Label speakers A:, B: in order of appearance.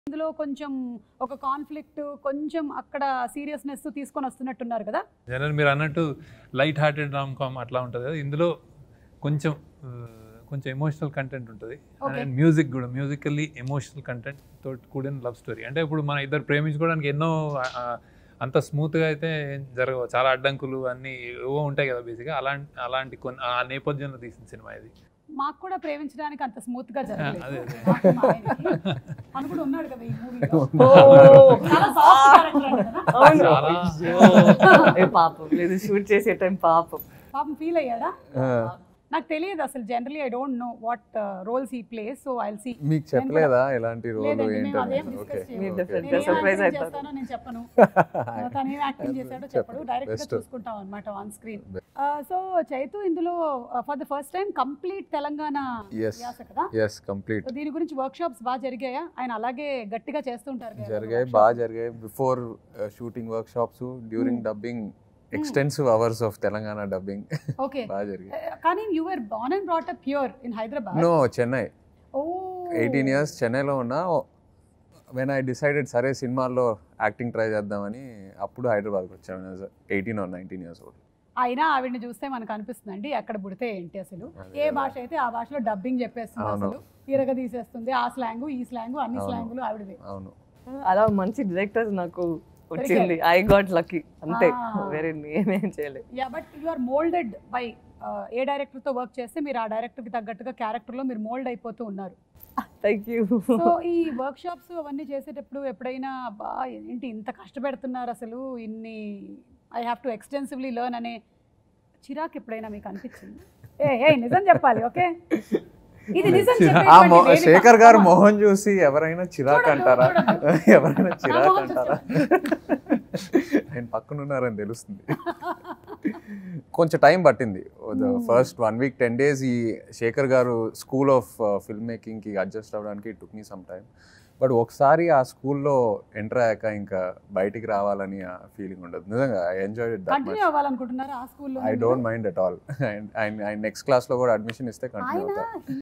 A: ఇందులో కొంచెం ఒక కాన్ఫ్లిక్ట్ కొంచెం అక్కడ సీరియస్నెస్ తీసుకొని వస్తున్నట్టున్నారు కదా
B: జనరల్ మీరు అన్నట్టు లైట్ హార్టెడ్ రామ్ కామ్ అట్లా ఉంటుంది కదా ఇందులో కొంచెం ఆ, కొంచెం ఎమోషనల్ కంటెంట్ ఉంటుంది
A: Okay.
B: అండ్ మ్యూజిక్ కూడా మ్యూజికల్లీ ఎమోషనల్ కంటెంట్ తోటి కూడిన లవ్ స్టోరీ అంటే ఇప్పుడు మన ఇద్దరు ప్రేమించుకోవడానికి ఎన్నో ఆ, ఆ, అంత స్మూత్గా అయితే ఏం జరగవు చాలా అడ్డంకులు అన్నీ ఏవో ఉంటాయి కదా బేసిక్గా అలాంటి అలాంటి కొన్ని ఆ నేపథ్యంలో తీసిన సినిమా ఇది
A: మాకు కూడా ప్రేమించడానికి అంత స్మూత్ గా జరగలేదు
B: అదే, అదే.
A: మాకు మా ఆయనకి. తను కూడా ఉన్నాడు కదా ఈ మూవీలో చాలా soft character అంట కదా
C: అవును
B: చాలా
C: ఏ పాపం లేదు షూట్ చేసే టైం పాపం
A: పాపం ఫీల్ అయ్యాడా నాకు తెలియదు అసలు generally I don't know what roles he plays so I see
D: మీకు చెప్పలేదా ఎలాంటి రోల్
A: లేదండి, మేము
D: ఏంటని
A: అదేం
D: ఓకే
A: discuss చేయలేదు.
C: మీరు
D: ఓకే.
C: different
A: నేను
C: గా
A: ఏం
C: surprise
A: యాక్టింగ్
C: అవుతారు.
A: చేస్తానో నేను చెప్పను తను ఏం యాక్టింగ్ చేశాడో చెప్పడు డైరెక్ట్ గా
D: Best.
A: చూసుకుంటాం అనమాట ఆన్ స్క్రీన్ సో చైతు ఇందులో for the first time complete Telangana
D: Yes.
A: వ్యాస కదా
D: ఎస్ కంప్లీట్
A: సో దీని గురించి వర్క్ షాప్స్ బాగా జరిగాయా ఆయన అలాగే గట్టిగా చేస్తుంటారు కదా
D: జరిగాయి
A: workshops.
D: బాగా జరిగాయి before shooting workshops during dubbing extensive hours of Telangana dubbing
A: okay
D: బాగా జరిగాయి
A: కానీ you are born and brought up here in Hyderabad
D: no Chennai
A: ఓ
D: ఎయిటీన్ ఇయర్స్ చెన్నైలో ఉన్నా వెన్ ఐ డిసైడెడ్ సరే సినిమాల్లో యాక్టింగ్ ట్రై చేద్దామని అప్పుడు హైదరాబాద్కి వచ్చాను eighteen or nineteen years old
A: అయినా ఆవిడని చూస్తే మనకు అనిపిస్తుందండి ఎక్కడ పుడితే ఏంటి అసలు
D: అదే
A: ఏ
D: కదా.
A: భాష అయితే ఆ భాషలో డబ్బింగ్ చెప్పేస్తుంది
D: అవును.
A: అసలు ఇరగ తీసేస్తుంది ఆ స్లాంగ్ ఈ స్లాంగ్ అన్ని
D: అవును.
A: స్లాంగులు ఆవిడవే
D: అవును
C: అలా మంచి డైరెక్టర్స్ నాకు వచ్చింది ఐ గాట్ లక్కీ అంతే
A: Ah.
C: వేరే నేనేం చేయలేదు
A: yeah but you are moulded by a director తో వర్క్ చేస్తే మీరు ఆ డైరెక్టర్ కి తగ్గట్టుగా క్యారెక్టర్ లో మీరు మోల్డ్ అయిపోతూ ఉన్నారు
C: థ్యాంక్ యూ
A: సో ఈ వర్క్ షాప్స్ అవన్నీ చేసేటప్పుడు ఎప్పుడైనా బా ఏంటి ఇంత కష్టపెడుతున్నారు అసలు ఇన్ని I have to extensively learn అనే చిరాకు ఎప్పుడైనా మీకు అనిపించింది ఏ ఏ నిజం చెప్పాలి ఓకే ఇది నిజం
D: ఆ
A: చెప్పేటువంటి
D: మొ-
A: వేదిక.
D: శేఖర్ గారు
A: Come on.
D: మొహం చూసి ఎవరైనా చిరాక్
A: చూడొద్దు,
D: అంటారా
A: చూడొద్దు.
D: ఎవరైనా చిరాక్
A: మొహం
D: అంటారా ఆయన పక్కన ఉన్నారని తెలుస్తుంది కొంచెం టైం పట్టింది first one week ten days ఈ శేఖర్ గారు స్కూల్ ఆఫ్ ఫిల్మ్ మేకింగ్కి అడ్జస్ట్ అవ్వడానికి took me some time but ఒకసారి ఆ స్కూల్లో ఎంటర్ అయ్యాక ఇంకా బయటికి రావాలని ఆ ఫీలింగ్ ఉండదు నిజంగా I enjoy it that
A: continue అవ్వాలనుకుంటున్నారా ఆ స్కూల్లో
D: I don't mind at all and ఆయన నెక్స్ట్ క్లాస్లో కూడా అడ్మిషన్ ఇస్తే కంటిన్యూ అవుతా
A: ఆయన